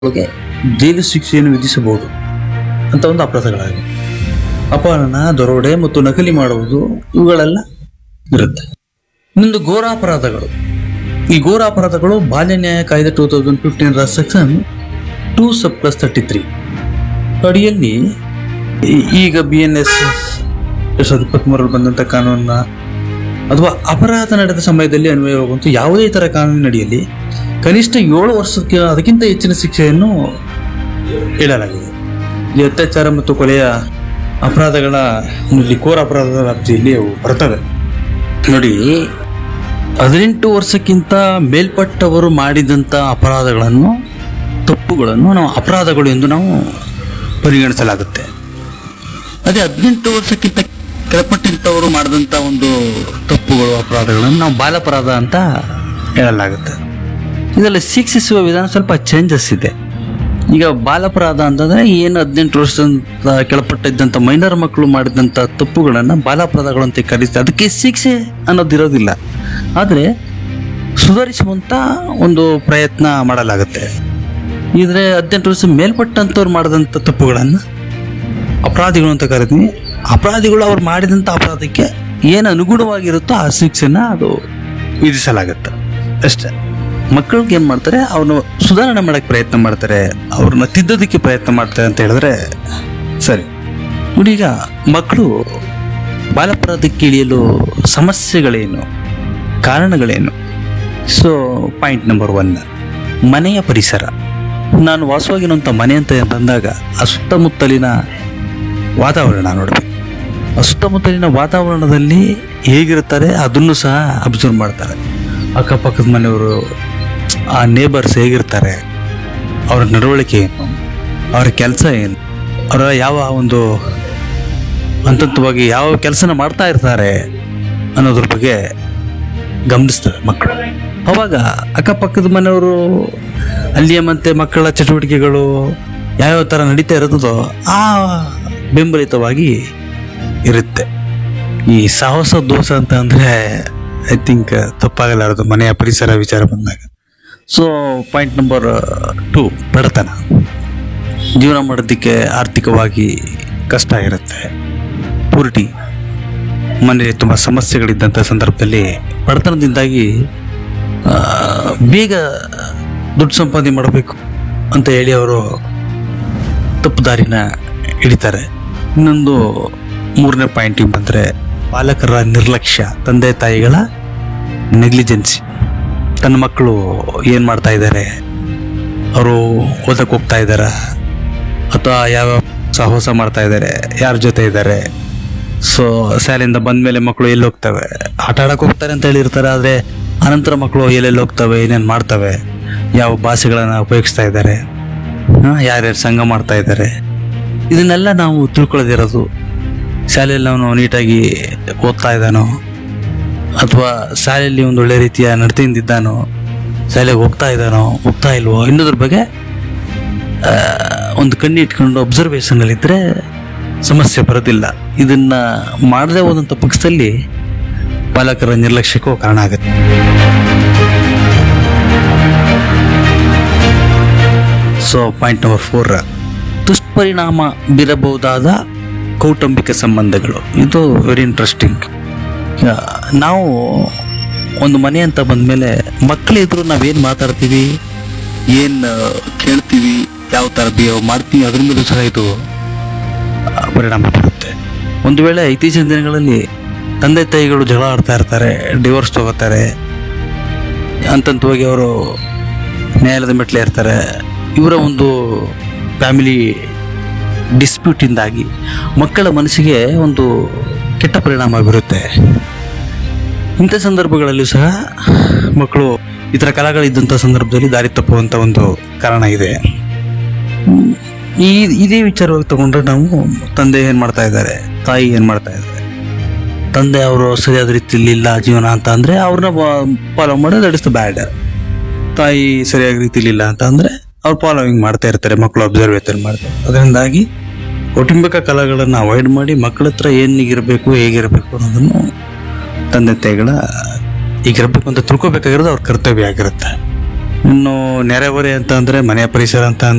ಬಗ್ಗೆ ಜೈಲು ಶಿಕ್ಷೆಯನ್ನು ವಿಧಿಸಬಹುದು ಅಂತ ಒಂದು ಅಪರಾಧಗಳಾಗಿವೆ ಅಪಹರಣ ದರೋಡೆ ಮತ್ತು ನಕಲಿ ಮಾಡುವುದು ಇವುಗಳೆಲ್ಲ ಇರುತ್ತೆ ಇನ್ನೊಂದು ಘೋರ ಅಪರಾಧಗಳು ಈ ಘೋರ ಅಪರಾಧಗಳು ಬಾಲ್ಯ ನ್ಯಾಯ ಕಾಯ್ದೆ two thousand fifteen section two sub plus thirty three ಅಡಿಯಲ್ಲಿ ಈ- ಈಗ ಬಿ ಎನ್ ಎಸ್ ಎರಡ್ ಸಾವಿರದ ಇಪ್ಪತ್ತ್ಮೂರರಲ್ಲಿ ಬಂದಂಥ ಕಾನೂನನ್ನ ಅಥವಾ ಅಪರಾಧ ನಡೆದ ಸಮಯದಲ್ಲಿ ಅನ್ವಯವಾಗುವಂಥ ಯಾವುದೇ ಥರ ಕಾನೂನಿನಡಿಯಲ್ಲಿ ಕನಿಷ್ಠ ಏಳು ವರ್ಷಕ್ಕೆ ಅದಕ್ಕಿಂತ ಹೆಚ್ಚಿನ ಶಿಕ್ಷೆಯನ್ನು ಹೇಳಲಾಗಿದೆ ಈ ಅತ್ಯಾಚಾರ ಮತ್ತು ಕೊಲೆಯ ಅಪರಾಧಗಳ ಇಲ್ಲಿ ಕೋರ ಅಪರಾಧದ ವ್ಯಾಪ್ತಿಯಲ್ಲಿ ಅವು ಬರ್ತವೆ ನೋಡಿ ಹದಿನೆಂಟು ವರ್ಷಕ್ಕಿಂತ ಮೇಲ್ಪಟ್ಟವರು ಮಾಡಿದಂಥ ಅಪರಾಧಗಳನ್ನು ತಪ್ಪುಗಳನ್ನು ನಾವು ಅಪರಾಧಗಳು ಎಂದು ನಾವು ಪರಿಗಣಿಸಲಾಗುತ್ತೆ ಅದೇ ಹದಿನೆಂಟು ವರ್ಷಕ್ಕಿಂತ ಕೆಳಪಟ್ಟಂಥವರು ಮಾಡಿದಂಥ ಒಂದು ತಪ್ಪುಗಳು ಅಪರಾಧಗಳನ್ನು ನಾವು ಬಾಲಾಪರಾಧ ಅಂತ ಹೇಳಲಾಗುತ್ತೆ ಇದರಲ್ಲಿ ಶಿಕ್ಷಿಸುವ ವಿಧಾನ ಸ್ವಲ್ಪ ಚೇಂಜಸ್ ಇದೆ ಈಗ ಬಾಲಾಪರಾಧ ಅಂತಂದ್ರೆ ಏನು ಹದಿನೆಂಟು ವರ್ಷದ ಕೆಳಪಟ್ಟಿದ್ದಂಥ ಮೈನರ್ ಮಕ್ಕಳು ಮಾಡಿದಂಥ ತಪ್ಪುಗಳನ್ನು ಬಾಲಾಪರಾಧಗಳು ಅಂತ ಕರೀತಾರೆ ಅದಕ್ಕೆ ಶಿಕ್ಷೆ ಅನ್ನೋದಿರೋದಿಲ್ಲ ಆದರೆ ಸುಧಾರಿಸುವಂಥ ಒಂದು ಪ್ರಯತ್ನ ಮಾಡಲಾಗುತ್ತೆ ಇದ್ರೆ ಹದಿನೆಂಟು ವರ್ಷ ಮೇಲ್ಪಟ್ಟಂಥವ್ರು ಮಾಡಿದಂಥ ತಪ್ಪುಗಳನ್ನು ಅಪರಾಧಿಗಳು ಅಂತ ಕರಿತೀವಿ ಅಪರಾಧಿಗಳು ಅವ್ರು ಮಾಡಿದಂಥ ಅಪರಾಧಕ್ಕೆ ಏನು ಅನುಗುಣವಾಗಿರುತ್ತೋ ಆ ಶಿಕ್ಷೆನ ಅದು ವಿಧಿಸಲಾಗುತ್ತೆ ಅಷ್ಟೇ ಮಕ್ಕಳಿಗೆ ಏನು ಮಾಡ್ತಾರೆ ಅವ್ರನ್ನ ಸುಧಾರಣೆ ಮಾಡೋಕ್ಕೆ ಪ್ರಯತ್ನ ಮಾಡ್ತಾರೆ ಅವ್ರನ್ನ ತಿದ್ದೋದಕ್ಕೆ ಪ್ರಯತ್ನ ಮಾಡ್ತಾರೆ ಅಂತ ಹೇಳಿದ್ರೆ ಸರಿ ನೋಡಿ ಈಗ ಮಕ್ಕಳು ಬಾಲಪರಾಧಕ್ಕೆ ಇಳಿಯಲು ಸಮಸ್ಯೆಗಳೇನು ಕಾರಣಗಳೇನು ಸೊ ಪಾಯಿಂಟ್ ನಂಬರ್ ಒನ್ ಮನೆಯ ಪರಿಸರ ನಾನು ವಾಸವಾಗಿರುವಂಥ ಮನೆ ಅಂತ ಬಂದಾಗ ಆ ಸುತ್ತಮುತ್ತಲಿನ ವಾತಾವರಣ ನೋಡಬೇಕು ಆ ಸುತ್ತಮುತ್ತಲಿನ ವಾತಾವರಣದಲ್ಲಿ ಹೇಗಿರ್ತಾರೆ ಅದನ್ನು ಸಹ ಅಬ್ಸರ್ವ್ ಮಾಡ್ತಾರೆ ಅಕ್ಕಪಕ್ಕದ ಮನೆಯವರು ಆ ನೇಬರ್ಸ್ ಹೇಗಿರ್ತಾರೆ ಅವರ ನಡವಳಿಕೆ ಏನು ಅವರ ಕೆಲಸ ಏನು ಅವರ ಯಾವ ಒಂದು ಹಂತವಾಗಿ ಯಾವ ಕೆಲಸನ ಮಾಡ್ತಾ ಇರ್ತಾರೆ ಅನ್ನೋದ್ರ ಬಗ್ಗೆ ಗಮನಿಸ್ತಾರೆ ಮಕ್ಕಳು ಅವಾಗ ಅಕ್ಕಪಕ್ಕದ ಮನೆಯವರು ಅಲ್ಲಿಯ ಮತ್ತೆ ಮಕ್ಕಳ ಚಟುವಟಿಕೆಗಳು ಯಾವ್ಯಾವ ಥರ ನಡೀತಾ ಇರೋದೋ ಆ ಬೆಂಬಲಿತವಾಗಿ ಇರುತ್ತೆ ಈ ಸಾಹಸ ದೋಷ ಅಂತ ಅಂದರೆ ಐ ಥಿಂಕ್ ತಪ್ಪಾಗಲಾರದು ಮನೆಯ ಪರಿಸರ ವಿಚಾರ ಬಂದಾಗ ಸೊ ಪಾಯಿಂಟ್ ನಂಬರ್ ಟು ಬಡತನ ಜೀವನ ಮಾಡೋದಕ್ಕೆ ಆರ್ಥಿಕವಾಗಿ ಕಷ್ಟ ಇರುತ್ತೆ ಪೂರ್ಟಿ ಮನೆಯಲ್ಲಿ ತುಂಬ ಸಮಸ್ಯೆಗಳಿದ್ದಂಥ ಸಂದರ್ಭದಲ್ಲಿ ಬಡತನದಿಂದಾಗಿ ಆ, ಬೇಗ ದುಡ್ಡು ಸಂಪಾದನೆ ಮಾಡಬೇಕು ಅಂತ ಹೇಳಿ ಅವರು ತಪ್ಪು ದಾರಿನ ಹಿಡಿತಾರೆ ಇನ್ನೊಂದು ಮೂರನೇ ಪಾಯಿಂಟಿಗೆ ಬಂದರೆ ಪಾಲಕರ ನಿರ್ಲಕ್ಷ್ಯ ತಂದೆ ತಾಯಿಗಳ ನೆಗ್ಲಿಜೆನ್ಸಿ ತನ್ನ ಮಕ್ಕಳು ಏನು ಮಾಡ್ತಾ ಇದ್ದಾರೆ ಅವರು ಓದಕ್ಕೆ ಹೋಗ್ತಾ ಇದ್ದಾರಾ ಅಥವಾ ಯಾವ ಸಾಹಸ ಮಾಡ್ತಾ ಇದ್ದಾರೆ ಯಾರ ಜೊತೆ ಇದ್ದಾರೆ ಸೊ ಶಾಲೆಯಿಂದ ಬಂದ ಮೇಲೆ ಮಕ್ಕಳು ಎಲ್ಲಿ ಹೋಗ್ತವೆ ಆಟ ಆಡಕ್ಕೆ ಹೋಗ್ತಾರೆ ಅಂತ ಹೇಳಿರ್ತಾರೆ ಆದರೆ ಅನಂತರ ಮಕ್ಕಳು ಎಲ್ಲೆಲ್ಲಿ ಹೋಗ್ತವೆ ಏನೇನು ಮಾಡ್ತವೆ ಯಾವ ಭಾಷೆಗಳನ್ನು ಉಪಯೋಗಿಸ್ತಾ ಇದ್ದಾರೆ ಹಾಂ ಯಾರ್ಯಾರು ಸಂಘ ಮಾಡ್ತಾ ಇದ್ದಾರೆ ಇದನ್ನೆಲ್ಲ ನಾವು ತಿಳ್ಕೊಳ್ಳೋದಿರೋದು ಶಾಲೆಯಲ್ಲಿ ಅವನು ನೀಟಾಗಿ ಓದ್ತಾ ಇದ್ದಾನೋ ಅಥವಾ ಶಾಲೆಯಲ್ಲಿ ಒಂದು ಒಳ್ಳೆ ರೀತಿಯ ನಡತೆಯಿಂದ ಇದ್ದಾನೋ ಶಾಲೆಗೆ ಹೋಗ್ತಾ ಇದ್ದಾನೋ ಹೋಗ್ತಾ ಇಲ್ವೋ ಇನ್ನೋದ್ರ ಬಗ್ಗೆ ಆ, ಒಂದು ಕಣ್ಣು ಇಟ್ಕೊಂಡು ಅಬ್ಸರ್ವೇಷನಲ್ಲಿದ್ದರೆ ಸಮಸ್ಯೆ ಬರೋದಿಲ್ಲ ಇದನ್ನ ಮಾಡದೆ ಹೋದಂಥ ಪಕ್ಷದಲ್ಲಿ ಪಾಲಕರ ನಿರ್ಲಕ್ಷ್ಯಕ್ಕೂ ಕಾರಣ ಆಗುತ್ತೆ ಸೊ ಪಾಯಿಂಟ್ ನಂಬರ್ ಫೋರ್ ದುಷ್ಪರಿಣಾಮ ಬೀರಬಹುದಾದ ಕೌಟುಂಬಿಕ ಸಂಬಂಧಗಳು ಇದು ವೆರಿ ಇಂಟ್ರೆಸ್ಟಿಂಗ್ ನಾವು ಒಂದು ಮನೆ ಅಂತ ಬಂದಮೇಲೆ ಮಕ್ಕಳಿದ್ರು ನಾವೇನು ಮಾತಾಡ್ತೀವಿ ಏನು ಕೇಳ್ತೀವಿ ಯಾವ ಥರ ಬಿಹೇವ್ ಮಾಡ್ತೀವಿ ಅದ್ರ ಮೇಲೂ ಸಹ ಇದು ಆ, ಪರಿಣಾಮ ಬೀರುತ್ತೆ ಒಂದು ವೇಳೆ ಇತ್ತೀಚಿನ ದಿನಗಳಲ್ಲಿ ತಂದೆ ತಾಯಿಗಳು ಜಗಳ ಆಡ್ತಾ ಇರ್ತಾರೆ ಡಿವೋರ್ಸ್ ತಗೋತಾರೆ ಹಂತಂತವಾಗಿ ಅವರು ನ್ಯಾಯಾಲಯದ ಮೆಟ್ಲೆ ಇರ್ತಾರೆ ಇವರ ಒಂದು ಫ್ಯಾಮಿಲಿ ಡಿಸ್ಪ್ಯೂಟಿಂದಾಗಿ ಮಕ್ಕಳ ಮನಸ್ಸಿಗೆ ಒಂದು ಕೆಟ್ಟ ಪರಿಣಾಮ ಬೀರುತ್ತೆ ಇಂಥ ಸಂದರ್ಭಗಳಲ್ಲೂ ಸಹ ಮಕ್ಕಳು ಈ ಥರ ಕಲಾಗಳಿದ್ದಂಥ ಸಂದರ್ಭದಲ್ಲಿ ದಾರಿ ತಪ್ಪುವಂಥ ಒಂದು ಕಾರಣ ಇದೆ ಹ್ಮ್. ಈ ಇದೇ ವಿಚಾರವಾಗಿ ತಗೊಂಡ್ರೆ ನಾವು ತಂದೆ ಏನು ಮಾಡ್ತಾ ಇದ್ದಾರೆ ತಾಯಿ ಏನು ಮಾಡ್ತಾ ಇದ್ದಾರೆ ತಂದೆ ಅವರು ಸರಿಯಾದ ರೀತಿಯಲ್ಲಿ ಇಲ್ಲ ಜೀವನ ಅಂತ ಅಂದರೆ ಅವ್ರನ್ನ ಫಾಲೋ ಮಾಡೋದು ದಟ್ ಇಸ್ ದ ಬ್ಯಾಡ್ ತಾಯಿ ಸರಿಯಾದ ರೀತಿಯಲ್ಲಿ ಇಲ್ಲ ಅಂತ ಅಂದರೆ ಅವ್ರು ಫಾಲೋವಿಂಗ್ ಮಾಡ್ತಾ ಇರ್ತಾರೆ ಮಕ್ಕಳು ಅಬ್ಸರ್ವೇಷನ್ ಮಾಡ್ತಾರೆ ಅದರಿಂದಾಗಿ ಕೌಟುಂಬಿಕ ಕಲೆಗಳನ್ನು ಅವಾಯ್ಡ್ ಮಾಡಿ ಮಕ್ಕಳ ಹತ್ರ ಏನಿಗಿರಬೇಕು ಹೇಗಿರಬೇಕು ಅನ್ನೋದನ್ನು ತಂದೆ ತಾಯಿಗಳ ಈಗಿರಬೇಕು ಅಂತ ತಿಳ್ಕೊಬೇಕಾಗಿರೋದು ಅವ್ರ ಕರ್ತವ್ಯ ಆಗಿರುತ್ತೆ ಇನ್ನು ನೆರೆಹೊರೆ ಅಂತ ಅಂದ್ರೆ ಮನೆಯ ಪರಿಸರ ಅಂತ